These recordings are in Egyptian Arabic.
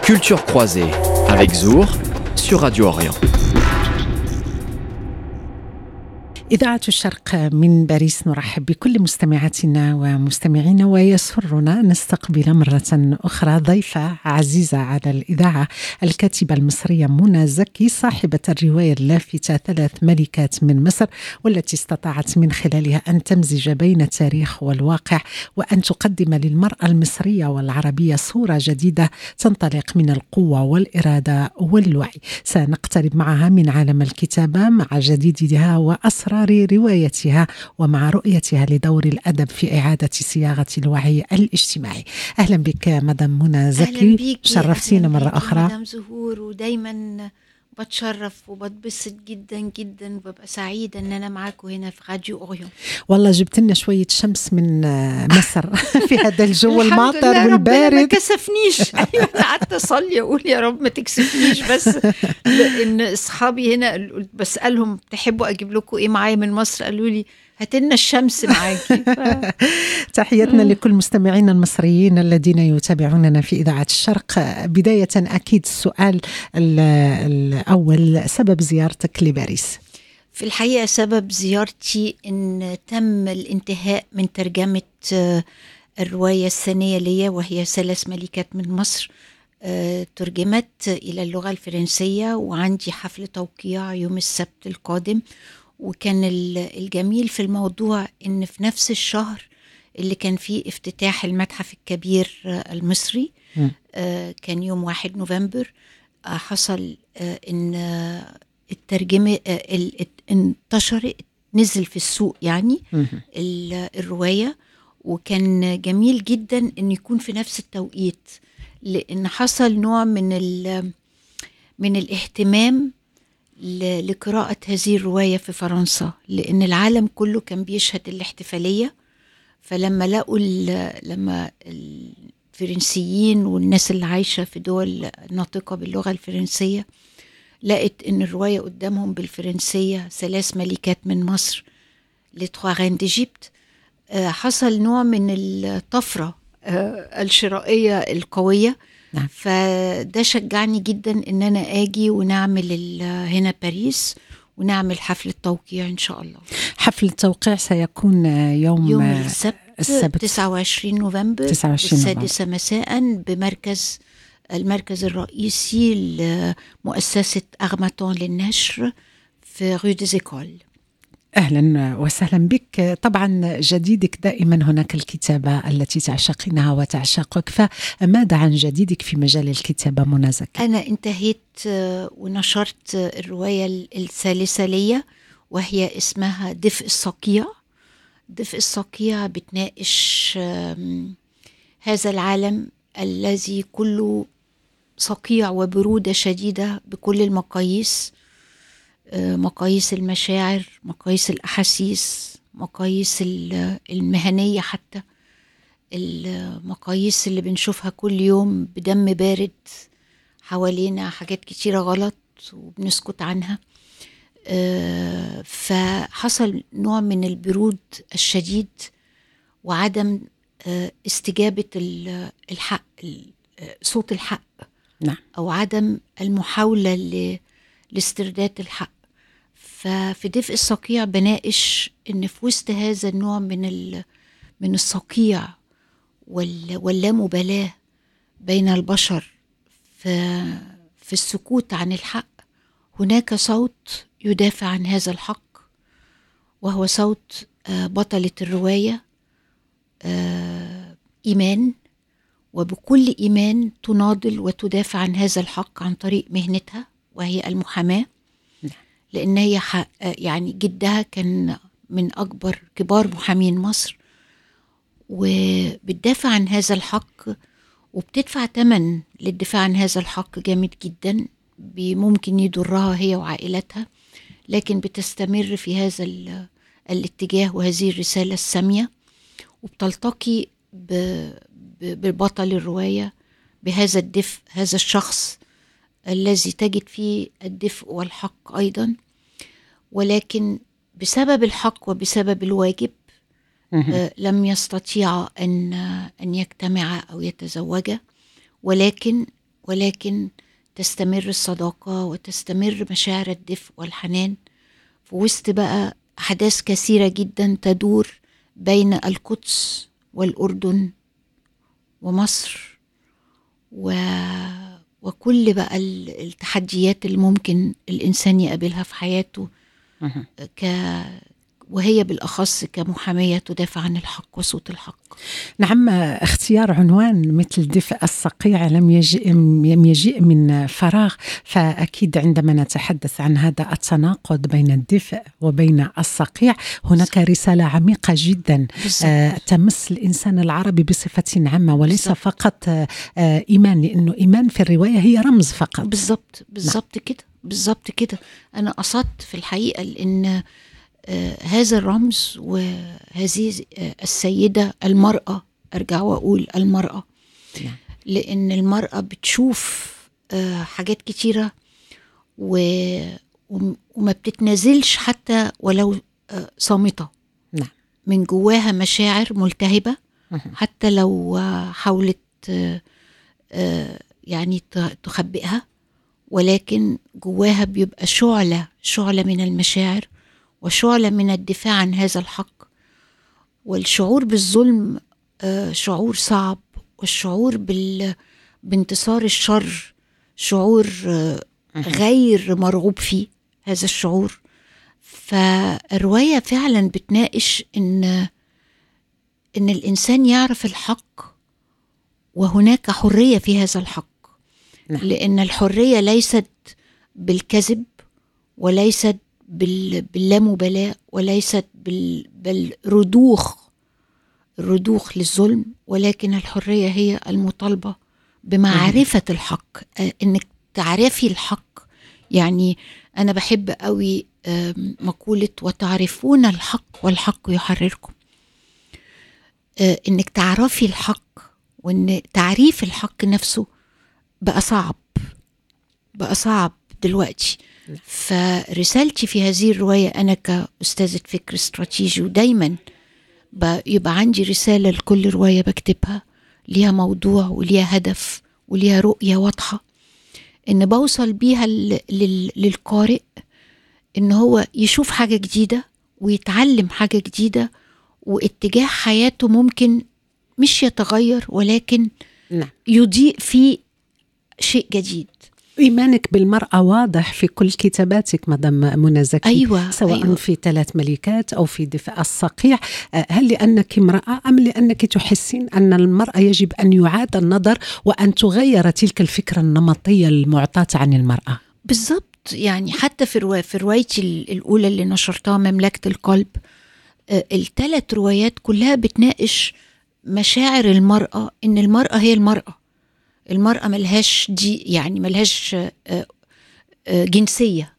Culture croisée avec Zour sur Radio Orient. إذاعة الشرق من باريس نرحب بكل مستمعاتنا ومستمعينا ويسرنا نستقبل مرة أخرى ضيفة عزيزة على الإذاعة الكاتبة المصرية منى زكي صاحبة الرواية اللافتة ثلاث ملكات من مصر والتي استطاعت من خلالها أن تمزج بين التاريخ والواقع وأن تقدم للمرأة المصرية والعربية صورة جديدة تنطلق من القوة والإرادة والوعي سنقترب معها من عالم الكتابة مع جديدها وأسرار روايتها ومع رؤيتها لدور الأدب في إعادة صياغة الوعي الاجتماعي أهلا بك مدام منى زكي شرفتينا مرة أخرى مدام زهور ودايما بتشرف وبتبسط جدا جدا وببقى سعيدة ان انا معاكم هنا في راديو اوريون والله جبت لنا شوية شمس من مصر في هذا الجو الحمد الماطر لله ربنا ما والبارد كسفنيش ايوه انا قعدت اصلي اقول يا رب ما تكسفنيش بس لان اصحابي هنا قلت بسالهم تحبوا اجيب لكم ايه معايا من مصر قالوا لي هات لنا الشمس معاكي ف... تحياتنا لكل مستمعينا المصريين الذين يتابعوننا في إذاعة الشرق بداية أكيد السؤال ال- الأول سبب زيارتك لباريس في الحقيقة سبب زيارتي إن تم الانتهاء من ترجمة آه، الرواية الثانية ليا وهي ثلاث ملكات من مصر آه، ترجمت إلى اللغة الفرنسية وعندي حفل توقيع يوم السبت القادم وكان ال- الجميل في الموضوع إن في نفس الشهر اللي كان فيه افتتاح المتحف الكبير آه، المصري مم. آه، كان يوم واحد نوفمبر آه، حصل آه، إن آه، الترجمة آه، ال- ات- انتشر نزل في السوق يعني ال- الرواية وكان جميل جدا ان يكون في نفس التوقيت لان حصل نوع من ال من الاهتمام ل- لقراءة هذه الرواية في فرنسا لأن العالم كله كان بيشهد الاحتفالية فلما لقوا ال- لما الفرنسيين والناس اللي عايشة في دول ناطقة باللغة الفرنسية لقت إن الرواية قدامهم بالفرنسية ثلاث ملكات من مصر لتخوا رين ديجيبت آه، حصل نوع من الطفرة آه، الشرائية القوية نعم. فده شجعني جدا ان انا اجي ونعمل ال- هنا باريس ونعمل حفل التوقيع ان شاء الله حفل التوقيع سيكون يوم, يوم السبت, السبت 29 نوفمبر 29 نوفمبر. السادسة مساء بمركز المركز الرئيسي لمؤسسة أغماتون للنشر في رو دي زيكول اهلا وسهلا بك طبعا جديدك دائما هناك الكتابه التي تعشقينها وتعشقك فماذا عن جديدك في مجال الكتابه منى زكي أنا انتهيت آه، ونشرت آه، الرواية ال- الثالثة ليا وهي اسمها دفء الصقيع دفء الصقيع بتناقش آم، هذا العالم الذي كله صقيع وبرودة شديدة بكل المقاييس آه، مقاييس المشاعر مقاييس الأحاسيس مقاييس ال- المهنية حتى المقاييس اللي بنشوفها كل يوم بدم بارد حوالينا حاجات كتيرة غلط وبنسكت عنها آه، فحصل نوع من البرود الشديد وعدم آه، استجابة ال- الحق ال- آه، صوت الحق نعم. أو عدم المحاولة ل- لاسترداد الحق ففي دفء الصقيع بناقش إن في وسط هذا النوع من ال- من الصقيع وال- واللامبالاة بين البشر في في السكوت عن الحق هناك صوت يدافع عن هذا الحق وهو صوت آه، بطلة الرواية آه، إيمان وبكل إيمان تناضل وتدافع عن هذا الحق عن طريق مهنتها وهي المحاماة لأن هي ح- آه، يعني جدها كان من أكبر كبار محامين مصر وبتدافع عن هذا الحق وبتدفع ثمن للدفاع عن هذا الحق جامد جدا بي- ممكن يضرها هي وعائلتها لكن بتستمر في هذا ال- الاتجاه وهذه الرسالة السامية وبتلتقي ب- ب- ببطل الرواية بهذا الدفء هذا الشخص الذي تجد فيه الدفء والحق أيضا ولكن بسبب الحق وبسبب الواجب آه، لم يستطيع أن أن يجتمع أو يتزوجا ولكن ولكن تستمر الصداقة وتستمر مشاعر الدفء والحنان في وسط بقى أحداث كثيرة جدا تدور بين القدس والأردن ومصر و... وكل بقى ال- التحديات اللي ممكن الإنسان يقابلها في حياته مهم. ك... وهي بالأخص كمحامية تدافع عن الحق وصوت الحق نعم اختيار عنوان مثل دفء الصقيع لم يجئ لم يجيء من فراغ فاكيد عندما نتحدث عن هذا التناقض بين الدفء وبين الصقيع هناك رساله عميقه جدا آه تمس الانسان العربي بصفه عامه وليس بالضبط. فقط آه آه ايمان لانه ايمان في الروايه هي رمز فقط بالظبط بالظبط كده بالظبط كده انا قصدت في الحقيقه لان آه، هذا الرمز وهذه آه، السيده المراه ارجع واقول المراه نعم. لان المراه بتشوف آه، حاجات كتيره و... وم- وما بتتنازلش حتى ولو آه، صامته نعم. من جواها مشاعر ملتهبه مهم. حتى لو آه، حاولت آه، آه، يعني ت- تخبئها ولكن جواها بيبقى شعلة شعلة من المشاعر وشعلة من الدفاع عن هذا الحق والشعور بالظلم آه، شعور صعب والشعور بال بانتصار الشر شعور آه، غير مرغوب فيه هذا الشعور فالرواية فعلا بتناقش ان ان الانسان يعرف الحق وهناك حرية في هذا الحق نعم. لأن الحرية ليست بالكذب وليست بال... باللامبالاة وليست بال... بالرضوخ الرضوخ للظلم ولكن الحرية هي المطالبة بمعرفة الحق آه، انك تعرفي الحق يعني انا بحب قوي آم، مقولة وتعرفون الحق والحق يحرركم آه، انك تعرفي الحق وان تعريف الحق نفسه بقى صعب بقى صعب دلوقتي فرسالتي في هذه الرواية أنا كأستاذة فكر استراتيجي ودايما ب- يبقى عندي رسالة لكل رواية بكتبها ليها موضوع وليها هدف وليها رؤية واضحة إن بوصل بيها لل- لل- للقارئ إن هو يشوف حاجة جديدة ويتعلم حاجة جديدة واتجاه حياته ممكن مش يتغير ولكن نعم يضيء فيه شيء جديد إيمانك بالمرأة واضح في كل كتاباتك مدام منى زكي أيوة سواء أيوة. في ثلاث ملكات أو في دفاع الصقيع آه، هل لأنك امرأة أم لأنك تحسين أن المرأة يجب أن يعاد النظر وأن تغير تلك الفكرة النمطية المعطاة عن المرأة بالظبط يعني حتى في رواية في روايتي ال- الأولى اللي نشرتها مملكة القلب آه، الثلاث روايات كلها بتناقش مشاعر المرأة إن المرأة هي المرأة المرأة ملهاش دي يعني ملهاش آه، آه، جنسية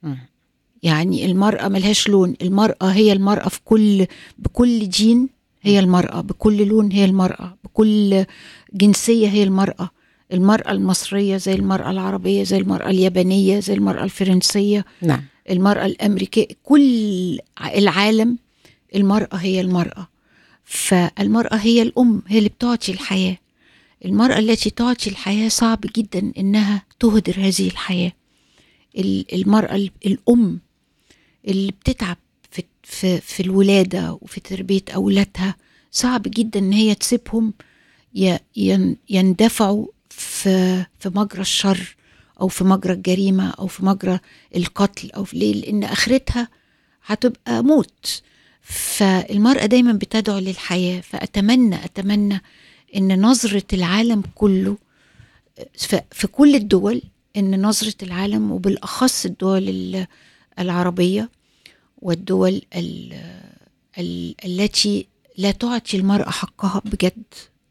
يعني المرأة ملهاش لون المرأة هي المرأة في كل بكل دين هي المرأة بكل لون هي المرأة بكل جنسية هي المرأة المرأة المصرية زي المرأة العربية زي المرأة اليابانية زي المرأة الفرنسية نعم المرأة الأمريكية كل العالم المرأة هي المرأة فالمرأة هي الأم هي اللي بتعطي الحياة المرأة التي تعطي الحياة صعب جدا إنها تهدر هذه الحياة ال- المرأة ال- الأم اللي بتتعب في, في, في الولادة وفي تربية أولادها صعب جدا إن هي تسيبهم ي- ين- يندفعوا في, في مجرى الشر أو في مجرى الجريمة أو في مجرى القتل أو في ليه لأن آخرتها هتبقى موت فالمرأة دايما بتدعو للحياة فأتمنى أتمنى إن نظرة العالم كله ف- في كل الدول إن نظرة العالم وبالأخص الدول ال- العربية والدول ال ال التي لا تعطي المرأة حقها بجد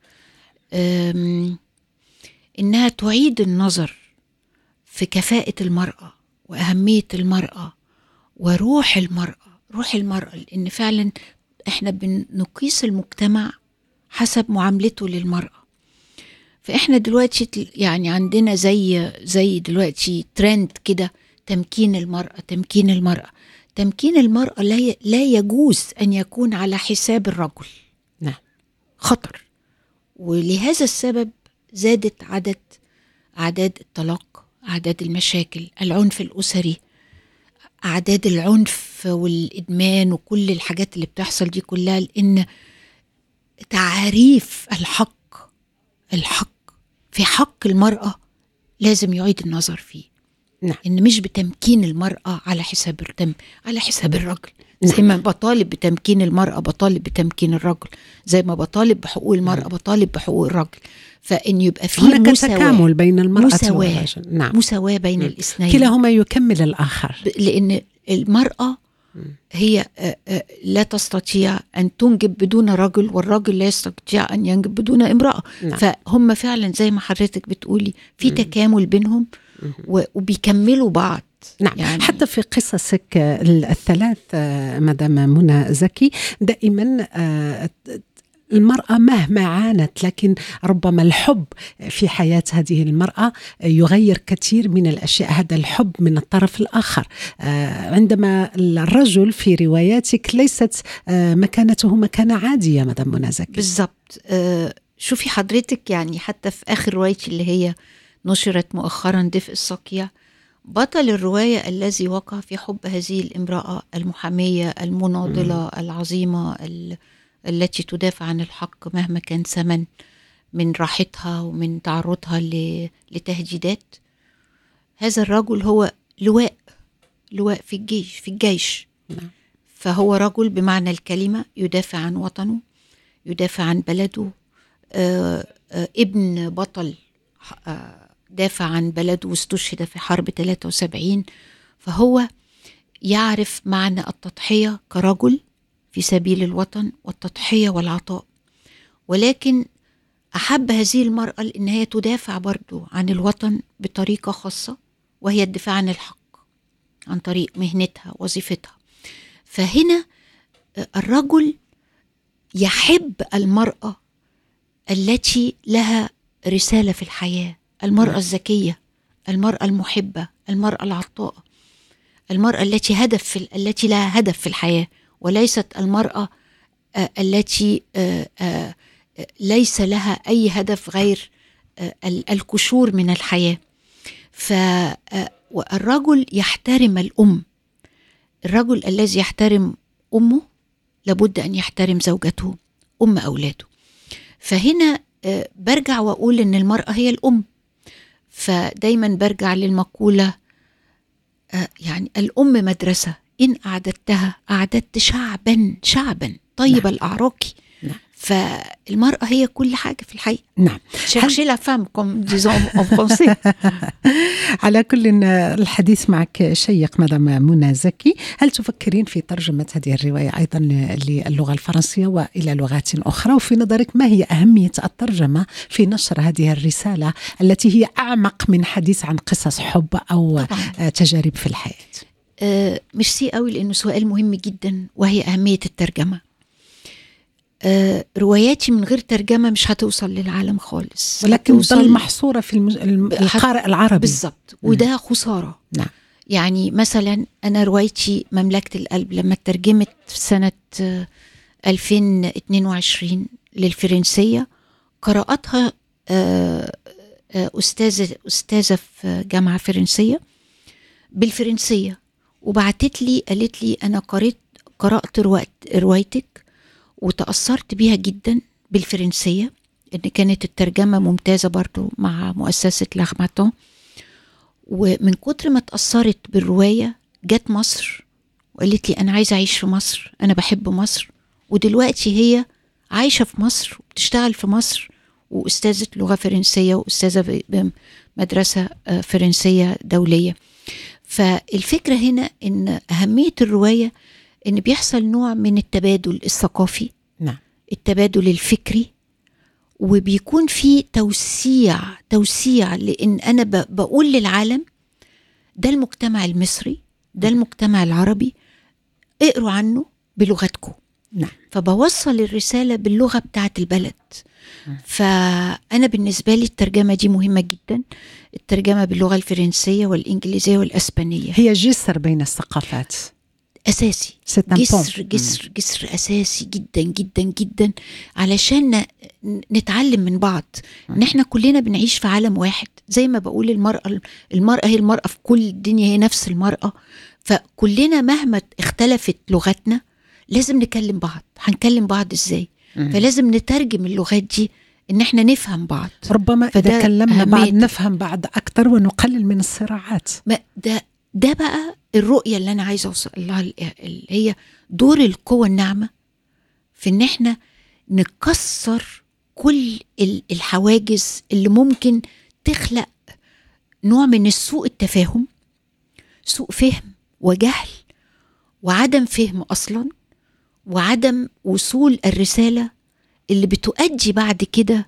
أم، إنها تعيد النظر في كفاءة المرأة وأهمية المرأة وروح المرأة روح المرأة لأن فعلا احنا بنقيس المجتمع حسب معاملته للمرأة فاحنا دلوقتي تل- يعني عندنا زي زي دلوقتي ترند كده تمكين المرأة تمكين المرأة تمكين المرأة لا ي- لا يجوز أن يكون على حساب الرجل نعم. خطر ولهذا السبب زادت عدد اعداد الطلاق اعداد المشاكل العنف الاسري اعداد العنف والادمان وكل الحاجات اللي بتحصل دي كلها لان تعريف الحق الحق في حق المراه لازم يعيد النظر فيه نعم. ان مش بتمكين المراه على حساب التم على حساب الرجل زي نعم. ما بطالب بتمكين المرأة بطالب بتمكين الرجل زي ما بطالب بحقوق المرأة بطالب بحقوق الرجل فإن يبقى في هناك مساواة تكامل بين المرأة مساواة. والرجل نعم مساواة بين الاثنين كلاهما يكمل الآخر ب- لأن المرأة هي آه، آه، لا تستطيع أن تنجب بدون رجل والرجل لا يستطيع أن ينجب بدون امرأة نعم. فهم فعلا زي ما حضرتك بتقولي في تكامل بينهم و- وبيكملوا بعض نعم يعني يعني حتى في قصصك آه، الثلاث آه، مدام منى زكي دائما آه، المرأة مهما عانت لكن ربما الحب في حياة هذه المرأة يغير كثير من الأشياء هذا الحب من الطرف الآخر آه، عندما الرجل في رواياتك ليست آه، مكانته مكانة عادية مدام منى زكي بالظبط آه شوفي حضرتك يعني حتى في اخر روايتي اللي هي نشرت مؤخرا دفء الصقيع بطل الروايه الذي وقع في حب هذه الامراه المحاميه المناضله العظيمه ال- التي تدافع عن الحق مهما كان ثمن من راحتها ومن تعرضها ل- لتهديدات هذا الرجل هو لواء لواء في الجيش في الجيش نعم. فهو رجل بمعنى الكلمه يدافع عن وطنه يدافع عن بلده آه، آه، ابن بطل آه، دافع عن بلده واستشهد في حرب 73 فهو يعرف معنى التضحية كرجل في سبيل الوطن والتضحية والعطاء ولكن أحب هذه المرأة لأن هي تدافع برضو عن الوطن بطريقة خاصة وهي الدفاع عن الحق عن طريق مهنتها وظيفتها فهنا آه، الرجل يحب المرأة التي لها رسالة في الحياة المرأة الذكية المرأة المحبة المرأة العطاءة المرأة التي هدف في التي لها هدف في الحياة وليست المرأة آه، التي آه، آه، آه، ليس لها أي هدف غير آه، ال- الكشور من الحياة فالرجل يحترم الأم الرجل الذي يحترم أمه لابد أن يحترم زوجته أم أولاده فهنا آه، برجع وأقول إن المرأة هي الأم فدايما برجع للمقولة آه، يعني الأم مدرسة إن أعددتها أعددت شعبا شعبا طيب نعم. الأعراق نعم. فالمرأة هي كل حاجة في الحياة نعم cherchez la femme comme disons en français على كل الحديث معك شيق مدام منى زكي هل تفكرين في ترجمة هذه الرواية أيضا للغة الفرنسية وإلى لغات أخرى وفي نظرك ما هي أهمية الترجمة في نشر هذه الرسالة التي هي أعمق من حديث عن قصص حب أو طبعا آه، تجارب في الحياة آه، ميرسي قوي لانه سؤال مهم جدا وهي اهميه الترجمه آه، رواياتي من غير ترجمه مش هتوصل للعالم خالص ولكن هتوصل- تظل محصورة في المج... الم- حت- القارئ العربي بالظبط وده خساره نعم. يعني مثلا انا روايتي مملكه القلب لما اترجمت في سنه آه، 2022 للفرنسيه قراتها آه، آه، استاذه استاذه في جامعه فرنسيه بالفرنسيه وبعتت لي قالت لي انا قريت قرات روايت- روايتك وتاثرت بيها جدا بالفرنسيه ان كانت الترجمه ممتازه برضو مع مؤسسه لاغماتون ومن كتر ما اتاثرت بالروايه جت مصر وقالت لي انا عايزه اعيش في مصر انا بحب مصر ودلوقتي هي عايشه في مصر وبتشتغل في مصر واستاذه لغه فرنسيه واستاذه بمدرسه آه، فرنسيه دوليه فالفكره هنا ان اهميه الروايه ان بيحصل نوع من التبادل الثقافي نعم. التبادل الفكري وبيكون في توسيع توسيع لان انا ب- بقول للعالم ده المجتمع المصري ده المجتمع العربي اقروا عنه بلغتكم نعم. فبوصل الرساله باللغه بتاعت البلد فانا بالنسبه لي الترجمه دي مهمه جدا الترجمه باللغه الفرنسيه والانجليزيه والاسبانيه هي جسر بين الثقافات اساسي C'est un pont. جسر جسر جسر اساسي جدا جدا جدا علشان ن- نتعلم من بعض ان احنا كلنا بنعيش في عالم واحد زي ما بقول المراه المراه هي المراه في كل الدنيا هي نفس المراه فكلنا مهما اختلفت لغتنا لازم نكلم بعض هنكلم بعض ازاي فلازم نترجم اللغات دي ان احنا نفهم بعض ربما فده إذا كلمنا بعض أهمية. نفهم بعض أكثر ونقلل من الصراعات ما ده ده بقى الرؤيه اللي انا عايزه اوصل لها اللي هي دور القوه الناعمه في ان احنا نكسر كل ال- الحواجز اللي ممكن تخلق نوع من السوء التفاهم سوء فهم وجهل وعدم فهم اصلا وعدم وصول الرساله اللي بتؤدي بعد كده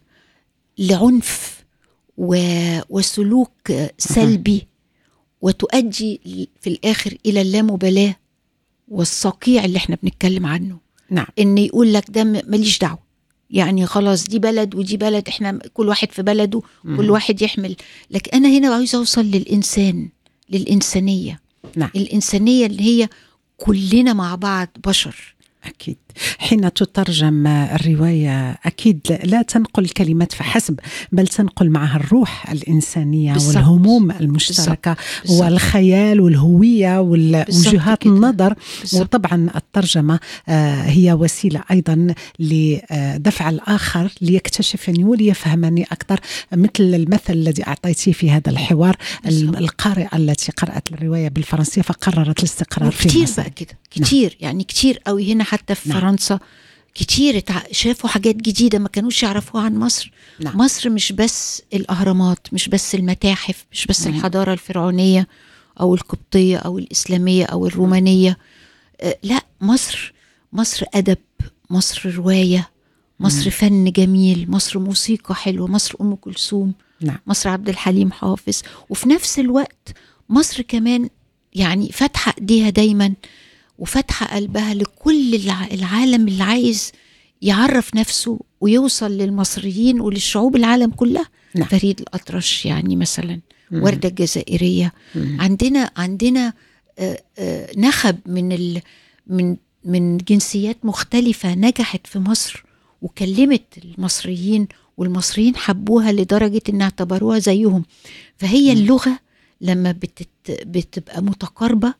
لعنف و... وسلوك سلبي وتؤدي في الاخر الى اللامبالاه والصقيع اللي احنا بنتكلم عنه نعم ان يقول لك ده م- ماليش دعوه يعني خلاص دي بلد ودي بلد احنا كل واحد في بلده كل واحد يحمل لكن انا هنا عايزه اوصل للانسان للانسانيه نعم الانسانيه اللي هي كلنا مع بعض بشر أكيد حين تترجم الرواية أكيد لا تنقل الكلمات فحسب بل تنقل معها الروح الإنسانية بالضبط. والهموم المشتركة بالضبط. والخيال والهوية ووجهات كده. النظر بالظبط. وطبعا الترجمة آه، هي وسيلة أيضا لدفع الآخر ليكتشفني وليفهمني أكثر مثل المثل الذي أعطيتيه في هذا الحوار بالظبط. القارئة التي قرأت الرواية بالفرنسية فقررت الاستقرار في كتير مصر بقى كده كتير يعني كتير قوي هنا حتى في نعم. فرنسا كتير اتع- شافوا حاجات جديده ما كانوش يعرفوها عن مصر نعم. مصر مش بس الاهرامات مش بس المتاحف مش بس نعم. الحضاره الفرعونيه او القبطيه او الاسلاميه او الرومانيه آه، لا مصر مصر ادب مصر روايه مصر فن جميل مصر موسيقى حلوه مصر ام كلثوم نعم مصر عبد الحليم حافظ وفي نفس الوقت مصر كمان يعني فاتحه ايديها دايما وفاتحه قلبها لكل الع- العالم اللي عايز يعرف نفسه ويوصل للمصريين وللشعوب العالم كلها نعم. فريد الأطرش يعني مثلا وردة الجزائرية عندنا عندنا آه، آه، نخب من ال من من جنسيات مختلفة نجحت في مصر وكلمت المصريين والمصريين حبوها لدرجة إن اعتبروها زيهم فهي اللغة لما بتت بتبقى متقاربة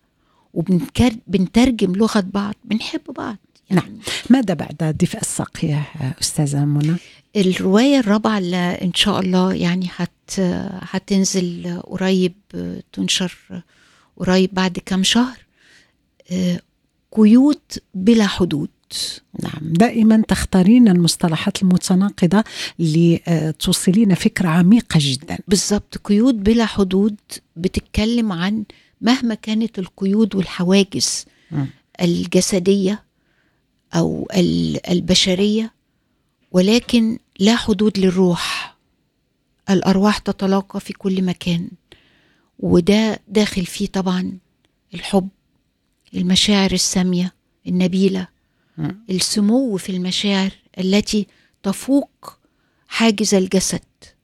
وبنترجم لغة بعض بنحب بعض يعني نعم. ماذا بعد دفء الساق يا أستاذة منى؟ الرواية الرابعة اللي إن شاء الله يعني هت هتنزل قريب تنشر قريب بعد كام شهر آه، قيود بلا حدود نعم دائما تختارين المصطلحات المتناقضة لتوصلين فكرة عميقة جدا بالظبط قيود بلا حدود بتتكلم عن مهما كانت القيود والحواجز مم. الجسدية أو ال- البشرية ولكن لا حدود للروح الأرواح تتلاقى في كل مكان وده داخل فيه طبعا الحب المشاعر السامية النبيلة مم. السمو في المشاعر التي تفوق حاجز الجسد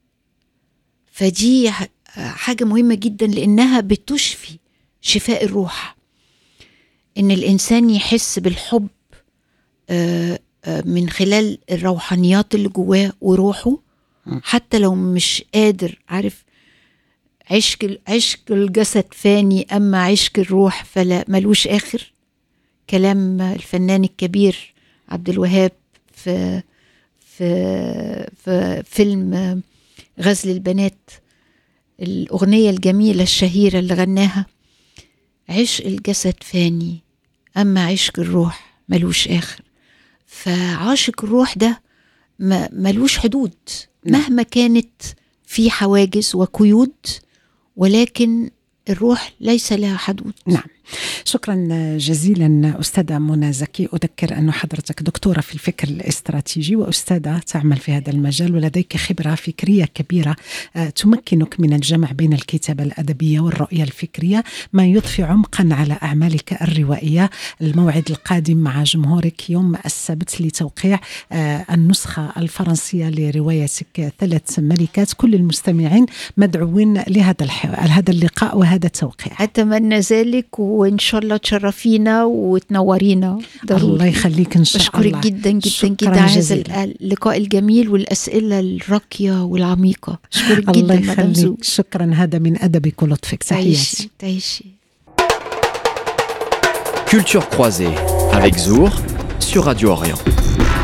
فدي ح- حاجة مهمة جدا لأنها بتشفي شفاء الروح إن الإنسان يحس بالحب آه، آه، من خلال الروحانيات اللي جواه وروحه م. حتى لو مش قادر عارف عشق عشق الجسد فاني أما عشق الروح فلا ملوش آخر كلام الفنان الكبير عبد الوهاب في في في فيلم غزل البنات الأغنية الجميلة الشهيرة اللي غناها عشق الجسد فاني أما عشق الروح ملوش آخر فعاشق الروح ده ما- ملوش حدود نعم. مهما كانت في حواجز وقيود ولكن الروح ليس لها حدود نعم شكرا جزيلا أستاذة منى زكي أذكر أن حضرتك دكتورة في الفكر الاستراتيجي وأستاذة تعمل في هذا المجال ولديك خبرة فكرية كبيرة آه، تمكنك من الجمع بين الكتابة الأدبية والرؤية الفكرية ما يضفي عمقا على أعمالك الروائية الموعد القادم مع جمهورك يوم السبت لتوقيع آه، النسخة الفرنسية لروايتك ثلاث ملكات كل المستمعين مدعوين لهذا الح- هذا اللقاء وهذا التوقيع أتمنى ذلك و... وان شاء الله تشرفينا وتنورينا ضروري الله يخليك ان شاء بشكرك الله جدا جدا شكراً جدا على هذا جزيلاً. اللقاء الجميل والاسئله الراقيه والعميقه اشكرك الله جدا مدام زو يخليك شكرا هذا من ادبك ولطفك تحياتي تعيشي تعيشي Culture croisée avec Zour sur Radio Orient.